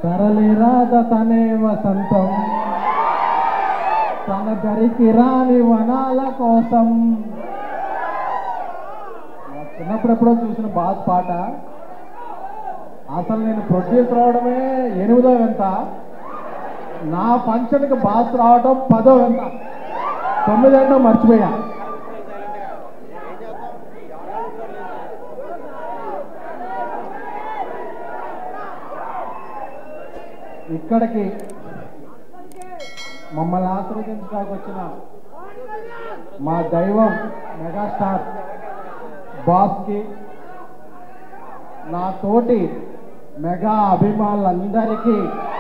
తరలిరాద తనే వసంతం తన దరికి రాని వనాల కోసం నా చిన్నప్పుడు ఎప్పుడో చూసిన బాస్ పాట అసలు నేను ప్రొడ్యూస్ రావడమే ఎనిమిదో వింత నా ఫంక్షన్కి బాస్ రావడం పదో వింత తొమ్మిదేంటో మర్చిపోయా ఇక్కడికి మమ్మల్ని ఆశీర్వదించడానికి వచ్చిన మా దైవం మెగాస్టార్ బాస్కి నా తోటి మెగా అభిమానులందరికీ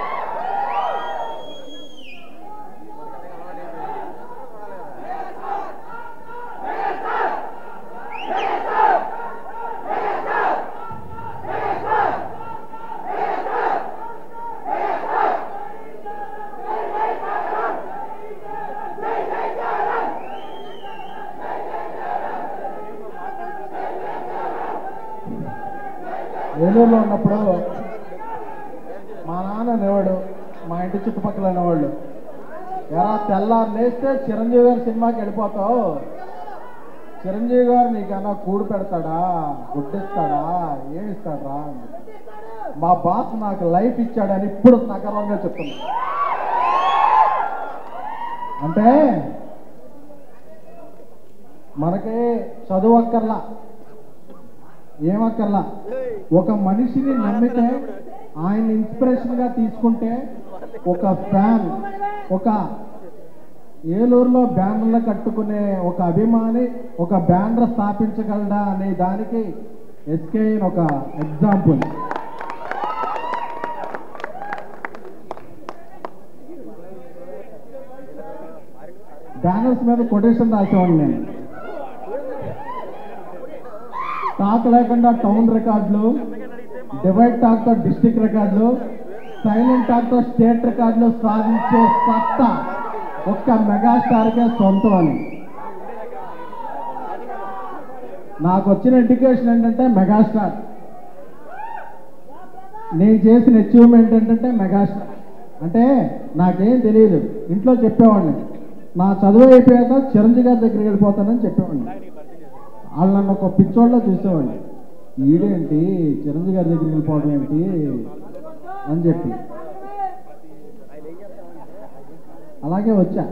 ఏలూరులో ఉన్నప్పుడు మా నాన్న అనేవాడు మా ఇంటి చుట్టుపక్కల అనేవాళ్ళు ఎరా తెల్లారు లేస్తే చిరంజీవి గారి సినిమాకి వెళ్ళిపోతావు చిరంజీవి గారు నీకన్నా కూడు పెడతాడా గుడ్డిస్తాడా ఏమి ఇస్తాడా అని. మా బాస్ నాకు లైఫ్ ఇచ్చాడని ఇప్పుడు సగర్వంగా చెప్తున్నా అంటే మనకి చదువు అక్కర్లా ఏమక్కర్లా ఒక మనిషిని నమ్మితే ఆయన ఇన్స్పిరేషన్ గా తీసుకుంటే ఒక ఫ్యాన్ ఒక ఏలూరులో బ్యానర్లు కట్టుకునే ఒక అభిమాని ఒక బ్యానర్ స్థాపించగలడా అనే దానికి ఎస్కే ఒక ఎగ్జాంపుల్ బ్యానర్స్ మీద కొటేషన్ రాసేవాడిని నేను టాక్ లేకుండా టౌన్ రికార్డులు డివైడ్ టాక్ తో డిస్టిక్ రికార్డులు సైలెంట్ టాక్ తో స్టేట్ రికార్డులు సాధించే సత్తా ఒక్క మెగాస్టార్కే సొంతం అని నాకు వచ్చిన ఎడ్యుకేషన్ ఏంటంటే మెగాస్టార్ నేను చేసిన అచీవ్మెంట్ ఏంటంటే మెగాస్టార్ అంటే నాకేం తెలియదు ఇంట్లో చెప్పేవాడిని నా చదువు అయిపోయాక చిరంజీవి గారి దగ్గరికి వెళ్ళిపోతానని చెప్పేవాడిని వాళ్ళు నన్ను ఒక పిచ్చోళ్ళ చూసేవాళ్ళు ఈడేంటి చిరంజీవి గారి దగ్గరికి వెళ్ళిపోవడం ఏంటి అని చెప్పి అలాగే వచ్చా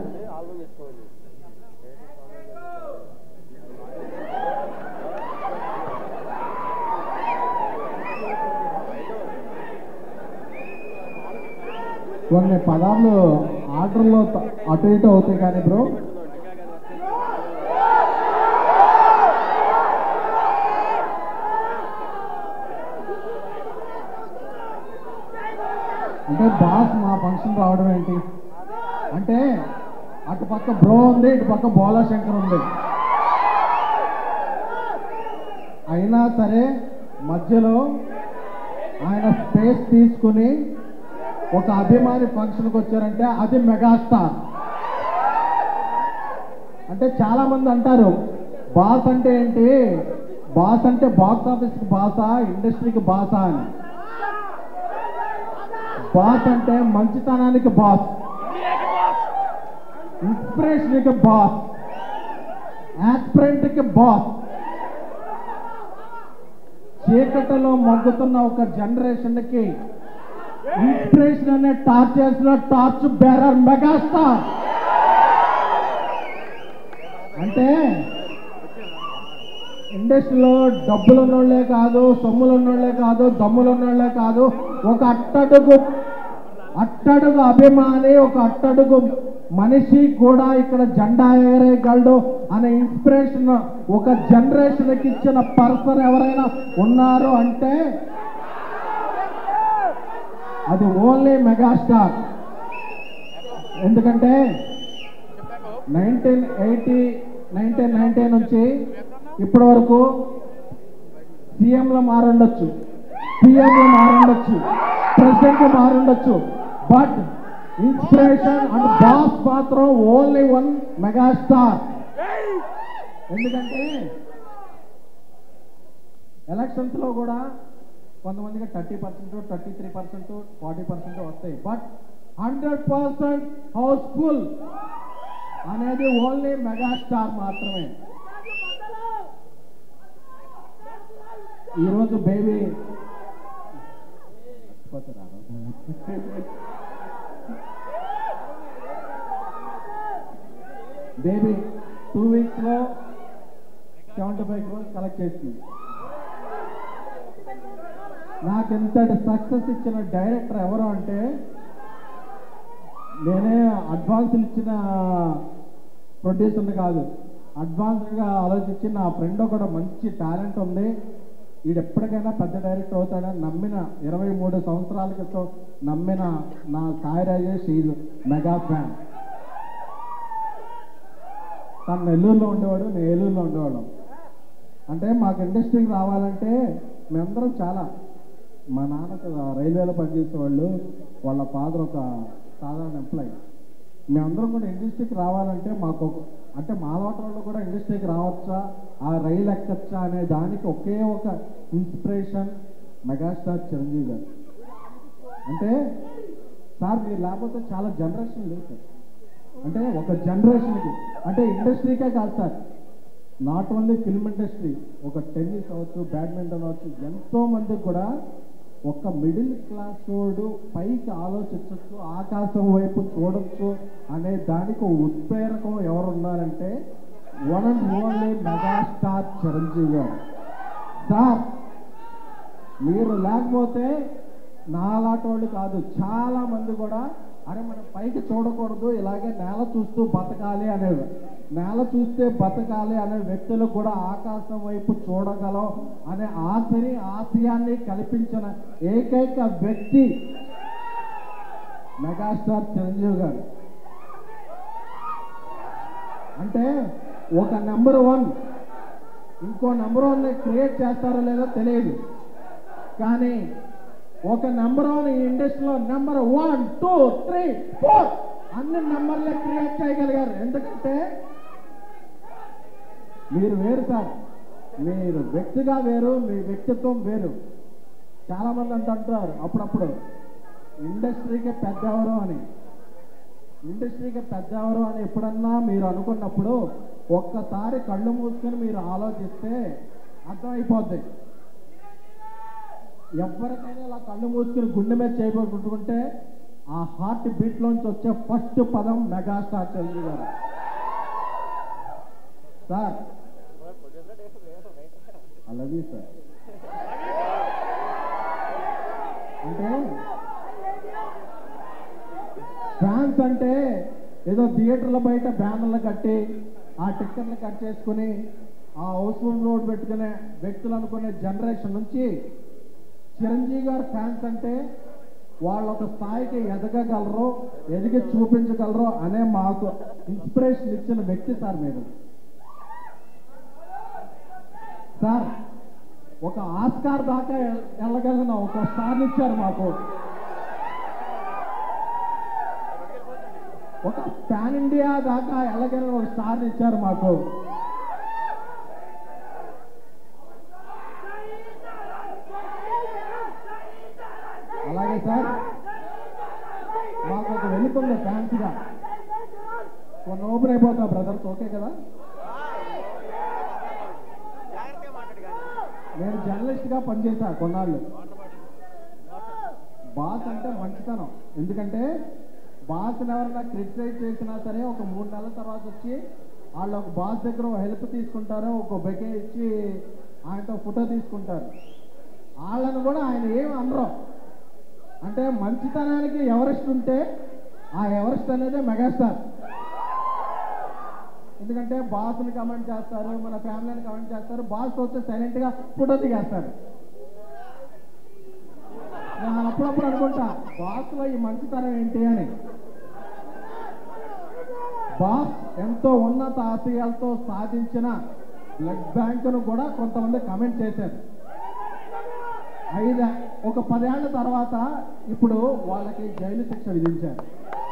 కొన్ని పదాలు ఆర్డర్లో త- అటు ఇటు అవుతాయి కానీ బ్రో అంటే బాస్ మా ఫంక్షన్ రావడం ఏంటి అంటే అటు పక్క బ్రో ఉంది ఇటు పక్క బోలా శంకర్ ఉంది అయినా సరే మధ్యలో ఆయన స్పేస్ తీసుకుని ఒక అభిమాని ఫంక్షన్కి వచ్చారంటే అది మెగాస్టార్ అంటే చాలా మంది అంటారు బాస్ అంటే ఏంటి బాస్ అంటే బాక్స్ ఆఫీస్కి బాసా ఇండస్ట్రీకి బాసా అని బాస్ అంటే మంచితనానికి బాస్ ఇన్స్పిరేషన్కి బాస్ యాస్పిరెంట్కి బాస్ చీకటిలో మగ్గుతున్న ఒక జనరేషన్కి ఇన్స్పిరేషన్ అనే టార్చ్ చేసిన టార్చ్ బేరర్ మెగాస్టార్ అంటే ఇండస్ట్రీలో డబ్బులు ఉన్నోళ్లే కాదు సొమ్ములు ఉన్నోళ్లే కాదు దమ్ములు ఉన్నోళ్లే కాదు ఒక అట్టడుగు అట్టడుగు అభిమాని ఒక అట్టడుగు మనిషి కూడా ఇక్కడ జెండా ఎగరేయగలడు అనే ఇన్స్పిరేషన్ ఒక జనరేషన్కి ఇచ్చిన పర్సన్ ఎవరైనా ఉన్నారు అంటే అది ఓన్లీ మెగాస్టార్ ఎందుకంటే నైన్టీన్ ఎయిటీ నైన్టీన్ నైన్టీ నుంచి ఇప్పటి వరకు సీఎంలు మారుండొచ్చు పిఎంలు మారుండొచ్చు ప్రెసిడెంట్లు మారుండొచ్చు బట్ ఇన్స్పిరేషన్ అండ్ బాస్ మాత్రం ఓన్లీ వన్ మెగాస్టార్ ఎందుకంటే ఎలక్షన్స్ లో కూడా కొంతమందికి thirty percent thirty three percent forty percent వస్తాయి బట్ హండ్రెడ్ పర్సెంట్ హౌస్ఫుల్ అనేది ఓన్లీ మెగాస్టార్ మాత్రమే ఈరోజు బేబీ బేబీ టూ వీక్స్లో సెవెంటీ ఫైవ్ క్రోర్స్ కలెక్ట్ చేసింది నాకు ఇంతటి సక్సెస్ ఇచ్చిన డైరెక్టర్ ఎవరు అంటే నేనే అడ్వాన్సులు ఇచ్చిన ప్రొడ్యూసర్ని కాదు అడ్వాన్స్గా ఆలోచించి నా ఫ్రెండ్ ఒకడు మంచి టాలెంట్ ఉంది వీడు ఎప్పటికైనా పెద్ద డైరెక్టర్ అవుతాడని నమ్మిన ఇరవై మూడు సంవత్సరాల క్రితం నమ్మిన నా Sai Rajesh is mega fan తను నెల్లూరులో ఉండేవాడు నేను ఏలూరులో ఉండేవాడు అంటే మాకు ఇండస్ట్రీకి రావాలంటే మేమందరం చాలా మా నాన్న ఒక రైల్వేలో పనిచేసే వాళ్ళు వాళ్ళ ఫాదర్ ఒక సాధారణ ఎంప్లాయీ మేమందరం కూడా ఇండస్ట్రీకి రావాలంటే మాకు ఒక- అంటే మా వాళ్ళు కూడా ఇండస్ట్రీకి రావచ్చా ఆ రైలు ఎక్కచ్చా అనే దానికి ఒకే ఒక ఇన్స్పిరేషన్ మెగాస్టార్ చిరంజీవి గారు అంటే సార్ మీరు లేకపోతే చాలా జనరేషన్ లేవు సార్ అంటే ఒక జనరేషన్కి అంటే ఇండస్ట్రీకే కాదు sir not only film industry ఒక టెన్నిస్ అవ్వచ్చు బ్యాడ్మింటన్ అవ్వచ్చు ఎంతో మందికి కూడా ఒక మిడిల్ క్లాస్ వాడు పైకి ఆలోచించవచ్చు ఆకాశం వైపు చూడొచ్చు అనే దానికి ఒక ఉత్ప్రేరకం ఎవరు ఉన్నారంటే one and only megastar Chiranjeevi garu sir మీరు లేకపోతే నాలాంటి వాళ్ళు కాదు చాలా మంది కూడా అరే మనం పైకి చూడకూడదు ఇలాగే నేల చూస్తూ బతకాలి అనేవి నేల చూస్తే బతకాలి అనే వ్యక్తులు కూడా ఆకాశం వైపు చూడగలం అనే ఆశని ఆశయాన్ని కల్పించిన ఏకైక వ్యక్తి మెగాస్టార్ చిరంజీవి గారు అంటే ఒక నెంబర్ వన్ ఇంకో నెంబర్ వన్ క్రియేట్ చేస్తారో లేదో తెలియదు కానీ ఒక నెంబర్ వన్ ఈ ఇండస్ట్రీలో number one two three four అన్ని నెంబర్లే క్రియేట్ చేయగలిగారు ఎందుకంటే మీరు వేరు సార్ మీరు వ్యక్తిగా వేరు మీ వ్యక్తిత్వం వేరు చాలా మంది అంటుంటారు అప్పుడప్పుడు ఇండస్ట్రీకి పెద్ద ఎవరు అని ఇండస్ట్రీకి పెద్ద ఎవరు అని ఎప్పుడన్నా మీరు అనుకున్నప్పుడు ఒక్కసారి కళ్ళు మూసుకొని మీరు ఆలోచిస్తే అర్థమైపోద్ది ఎవరికైనా ఇలా కళ్ళు మూసుకుని గుండె మీద చేయబోతుంటే ఆ హార్ట్ బీట్ లోంచి వచ్చే ఫస్ట్ పదం మెగాస్టార్ చంద్రు గారు సార్ అలాగే సార్ అంటే ఫ్యాన్స్ అంటే ఏదో థియేటర్ల బయట బ్యానర్లు కట్టి ఆ టిక్కెట్లు కట్ చేసుకుని ఆ హౌస్ఫుల్ రోడ్ పెట్టుకునే వ్యక్తులు అనుకునే జనరేషన్ నుంచి చిరంజీవి గారు ఫ్యాన్స్ అంటే వాళ్ళు ఒక స్థాయికి ఎదగగలరు ఎదిగి చూపించగలరు అనే మాకు ఇన్స్పిరేషన్ ఇచ్చిన వ్యక్తి సార్ మీరు సార్ ఒక ఆస్కార్ దాకా ఎల్- వెళ్ళగలిగిన ఒక స్టార్ ఇచ్చారు మాకు ఒక పాన్ ఇండియా దాకా వెళ్ళగలిగిన ఒక స్టార్ ఇచ్చారు మాకు అలాగే సార్ మాకు ఒక వెలుతుంది ఫ్యాన్స్ గా కొన్ని ఓపెన్ అయిపోతా బ్రదర్స్ ఓకే కదా నేను జర్నలిస్ట్ గా పనిచేశా కొన్నాళ్ళు బాస్ అంటే మంచితనం ఎందుకంటే బాస్ని ఎవరైనా క్రిటిసైజ్ చేసినా సరే ఒక మూడు నెలల తర్వాత వచ్చి వాళ్ళు ఒక బాస్ దగ్గర హెల్ప్ తీసుకుంటారు ఒక బెకే ఇచ్చి ఆయనతో ఫోటో తీసుకుంటారు వాళ్ళని కూడా ఆయన ఏం అనరు అంటే మంచితనానికి ఎవరెస్ట్ ఉంటే ఆ ఎవరెస్ట్ అనేది మెగాస్టార్ ఎందుకంటే బాస్ని కమెంట్ చేస్తారు మన ఫ్యామిలీని కమెంట్ చేస్తారు బాస్ వస్తే సైలెంట్ గా ఫోటో దిగేస్తారు నేను అప్పుడప్పుడు అనుకుంటా బాస్ లో ఈ మంచితనం ఏంటి అని బాస్ ఎంతో ఉన్నత ఆశయాలతో సాధించిన బ్లడ్ బ్యాంకును కూడా కొంతమంది కమెంట్ చేశారు ఐదు ఒక పదేళ్ల తర్వాత ఇప్పుడు వాళ్ళకి జైలు శిక్ష విధించారు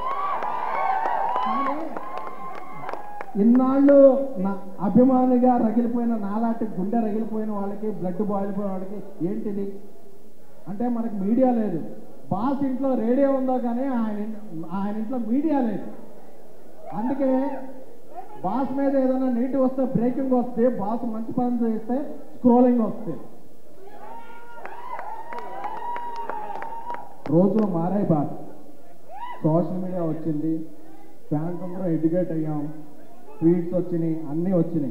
కానీ ఇన్నాళ్ళు నా అభిమానిగా రగిలిపోయిన నాలాంటి గుండె రగిలిపోయిన వాళ్ళకి బ్లడ్ బాయిల్ పోయిన వాళ్ళకి ఏంటిది అంటే మనకి మీడియా లేదు బాస్ ఇంట్లో రేడియో ఉందో కానీ ఆయన ఇన్- ఆయన ఇంట్లో మీడియా లేదు అందుకే బాస్ మీద ఏదైనా నీటి వస్తే బ్రేకింగ్ వస్తే బాస్ మంచి పని చేస్తే స్క్రోలింగ్ వస్తే రోజులు మారాయి బాస్ సోషల్ మీడియా వచ్చింది ఫ్యాన్స్ అందరూ ఎడ్యుకేట్ అయ్యాం ట్వీట్స్ వచ్చినాయి అన్నీ వచ్చినాయి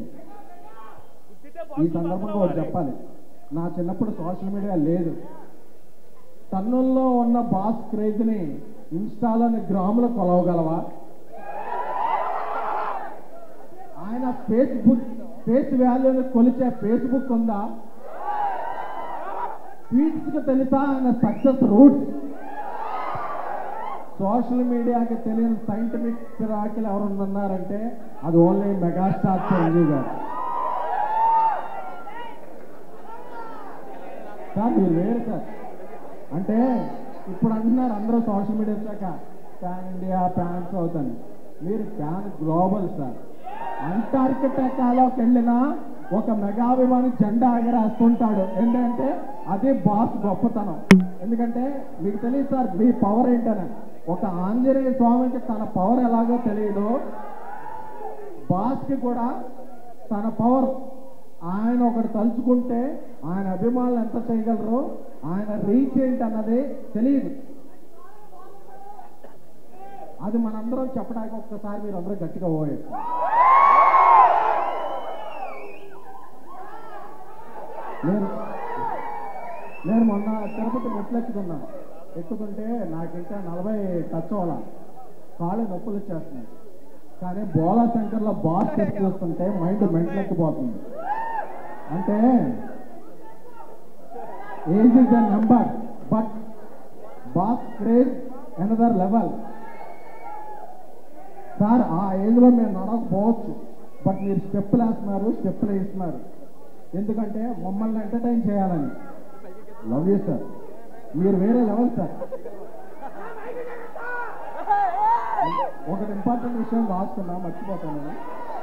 ఈ సందర్భంగా ఒకటి చెప్పాలి నా చిన్నప్పుడు సోషల్ మీడియా లేదు టన్నుల్లో ఉన్న బాస్ క్రేజ్ని ఇన్స్టాలోని గ్రాములు కొలవగలవా ఆయన ఫేస్బుక్ ఫేస్ వాల్యూని కొలిచే ఫేస్బుక్ ఉందా ట్వీట్స్కి తెలుసా ఆయన సక్సెస్ రూట్స్ సోషల్ మీడియాకి తెలియని సైంటిఫిక్ రాకిలు ఎవరు ఉన్నారంటే అది only megastar Chiranjeevi garu sir మీరు వేరు సార్ అంటే ఇప్పుడు అంటున్నారు అందరూ సోషల్ మీడియా వచ్చాక ప్యాన్ ఇండియా ప్యాన్స్ అవుతాను మీరు ప్యాన్ గ్లోబల్ సార్ అంటార్కిటికాలోకి వెళ్ళినా ఒక మెగాభిమాని జెండా ఎగరేస్తుంటాడు ఏంటంటే అది బాస్ గొప్పతనం ఎందుకంటే మీకు తెలియదు సార్ మీ పవర్ ఏంటని ఒక ఆంజనేయ స్వామికి తన పవర్ ఎలాగో తెలియదు బాస్కి కూడా తన పవర్ ఆయన ఒకటి తలుచుకుంటే ఆయన అభిమానులు ఎంత చేయగలరు ఆయన రీచ్ ఏంటి అన్నది తెలియదు అది మనందరం చెప్పడానికి ఒక్కసారి మీరు అందరూ గట్టిగా పోయేది నేను నేను మొన్న తిరుపతి మెట్లు ఎక్కుతున్నాను ఎక్కుతుంటే నాకు ఇంకా నలభై టచ్ అవ్వాల కాళ్ళు నొప్పులు వచ్చేస్తున్నాయి కానీ బోలా శంకర్లో బాస్ టెస్ట్ చూస్తుంటే మైండ్ మెంటలెక్కిపోతుంది అంటే age is the number but boss craze another level sir ఆ ఏజ్లో మేము నడవకపోవచ్చు బట్ మీరు స్టెప్పులు వేస్తున్నారు స్టెప్పులు వేస్తున్నారు ఎందుకంటే మమ్మల్ని ఎంటర్టైన్ చేయాలని లవ్ యూ సార్ మీరు వేరే లెవెల్ సార్ ఒకటి ఇంపార్టెంట్ విషయం రాసుకున్నా మర్చిపోతాను నేను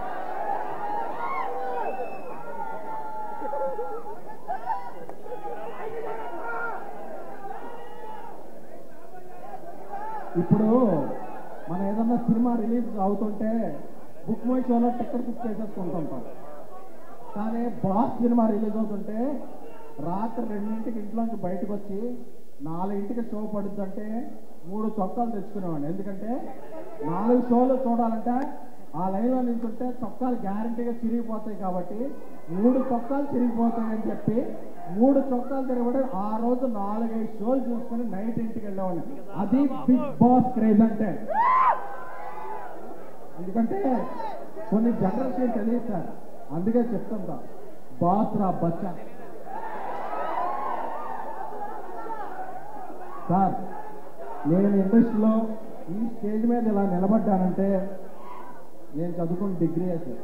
ఇప్పుడు మనం ఏదన్నా సినిమా రిలీజ్ అవుతుంటే బుక్ మై షోలో టికెట్ బుక్ చేసేసుకుంటుంటాం కానీ బాస్ సినిమా రిలీజ్ అవుతుంటే రాత్రి రెండింటికి ఇంట్లోంచి బయటకు వచ్చి నాలుగింటికి షో పడుతుందంటే మూడు చొక్కాలు తెచ్చుకునేవాడిని ఎందుకంటే నాలుగు షోలు చూడాలంటే ఆ లైన్లో నించుంటే చొక్కాలు గ్యారంటీగా చిరిగిపోతాయి కాబట్టి మూడు చొక్కాలు చిరిగిపోతాయని చెప్పి మూడు చొక్కాలు తిరగబడి ఆ రోజు నాలుగైదు షోలు చూసుకుని నైట్ ఇంటికి వెళ్ళేవాడిని అది బిగ్ బాస్ క్రేజ్ అంటే ఎందుకంటే కొన్ని జనరేషన్ తెలియదు సార్ అందుకే చెప్తుంటా బాస్ రా బచ్చా సార్ నేను ఇండస్ట్రీలో ఈ స్టేజ్ మీద ఇలా నిలబడ్డానంటే నేను చదువుకున్న డిగ్రీ సార్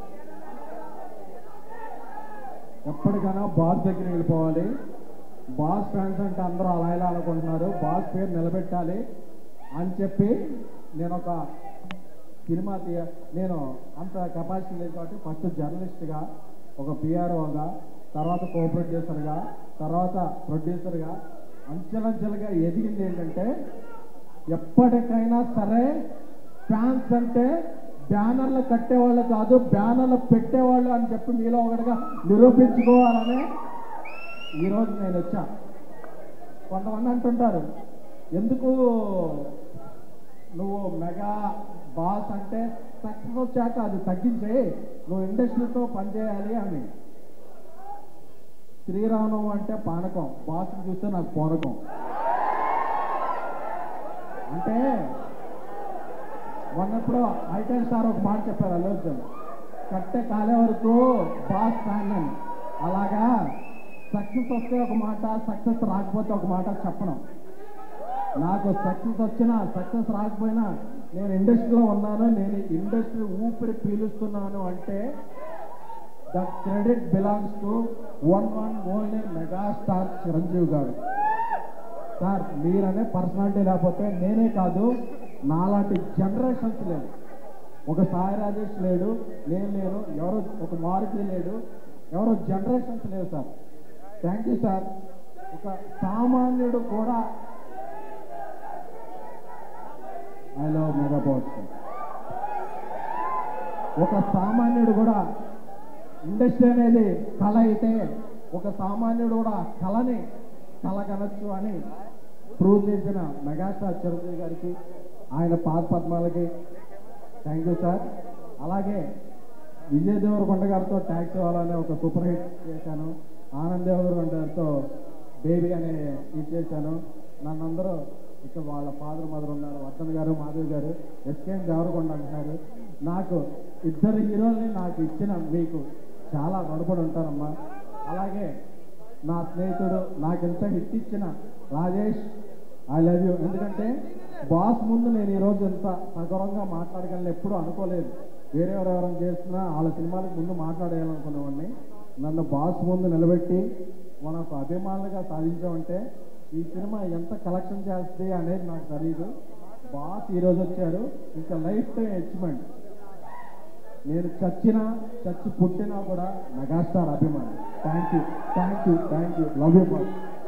ఎప్పటికైనా బాస్ దగ్గర వెళ్ళిపోవాలి బాస్ ఫ్యాన్స్ అంటే అందరూ అలా ఇలా అనుకుంటున్నారు బాస్ పేరు నిలబెట్టాలి అని చెప్పి నేను ఒక సినిమా తీయ నేను అంత కెపాసిటీ లేదు కాబట్టి ఫస్ట్ జర్నలిస్ట్గా ఒక పిఆర్ఓగా తర్వాత కో ప్రొడ్యూసర్గా తర్వాత ప్రొడ్యూసర్గా అంచెలంచెలుగా ఎదిగింది ఏంటంటే ఎప్పటికైనా సరే ఫ్యాన్స్ అంటే బ్యానర్లు కట్టేవాళ్ళు కాదు బ్యానర్లు పెట్టేవాళ్ళు అని చెప్పి మీలో ఒకటిగా నిరూపించుకోవాలని ఈరోజు నేను వచ్చా కొంతమంది అంటుంటారు ఎందుకు నువ్వు మెగా బాస్ అంటే సక్సెస్ వచ్చాక అది తగ్గించే నువ్వు ఇండస్ట్రీతో పనిచేయాలి అని శ్రీరామం అంటే పానకం బాస్ చూస్తే నాకు పోనకం అంటే మొన్నప్పుడు ఐటెన్ సార్ ఒక మాట చెప్పారు అల్లు అర్జున్ కట్టె కాలే వరకు బాస్ ఫ్యాన్ అని అలాగా సక్సెస్ వస్తే ఒక మాట సక్సెస్ రాకపోతే ఒక మాట చెప్పను నాకు సక్సెస్ వచ్చినా సక్సెస్ రాకపోయినా నేను ఇండస్ట్రీలో ఉన్నాను నేను ఇండస్ట్రీ ఊపిరి పీలుస్తున్నాను అంటే the credit belongs to one one only megastar Chiranjeevi garu sir మీరనే personality లేకపోతే నేనే కాదు నాలాంటి జనరేషన్స్ లేవు ఒక సాయి రాజేష్ లేడు నేను లేను ఎవరు ఒక మారుతి లేడు ఎవరో జనరేషన్స్ లేవు సార్ థ్యాంక్ యూ సార్ ఒక సామాన్యుడు కూడా ఐ లవ్ మెగా పవర్ ఒక సామాన్యుడు కూడా ఇండస్ట్రీ అనేది కళ అయితే ఒక సామాన్యుడు కూడా కళని కలగనొచ్చు అని ప్రూవ్ చేసిన మెగాస్టార్ చిరంజీవి గారికి ఆయన పాద పద్మాలకి థ్యాంక్ యూ సార్ అలాగే విజయ్ దేవరకొండ గారితో ట్యాక్స్ ఇవ్వాలనే ఒక సూపర్ హిట్ చేశాను ఆనంద్ దేవరకొండ గారితో బేబీ అనే ఇది చేశాను నన్ను అందరూ ఇక్కడ వాళ్ళ ఫాదర్ మదర్ ఉన్నారు వర్ధన్ గారు మాధవ్ గారు ఎస్కేఎం దేవరకొండ అంటున్నారు నాకు ఇద్దరు హీరోల్ని నాకు ఇచ్చిన మీకు చాలా రుణపడి ఉంటారమ్మా అలాగే నా స్నేహితుడు నాకు ఇంత హిట్ ఇచ్చిన రాజేష్ ఐ లవ్ యూ ఎందుకంటే బాస్ ముందు నేను ఈరోజు ఇంత సగౌరవంగా మాట్లాడగలను ఎప్పుడూ అనుకోలేదు వేరే ఎవరెవరైనా చేసినా వాళ్ళ సినిమాలకు ముందు మాట్లాడేయాలనుకునేవాడిని నన్ను బాస్ ముందు నిలబెట్టి మనకు అభిమానులుగా సాధించామంటే ఈ సినిమా ఎంత కలెక్షన్ చేస్తుంది అనేది నాకు తెలియదు బాస్ ఈరోజు వచ్చారు ఇంకా లైఫ్ టైం అచీవ్మెంట్ నేను చచ్చినా చచ్చి పుట్టినా కూడా మెగాస్టార్ అభిమాని thank you thank you thank you love you boss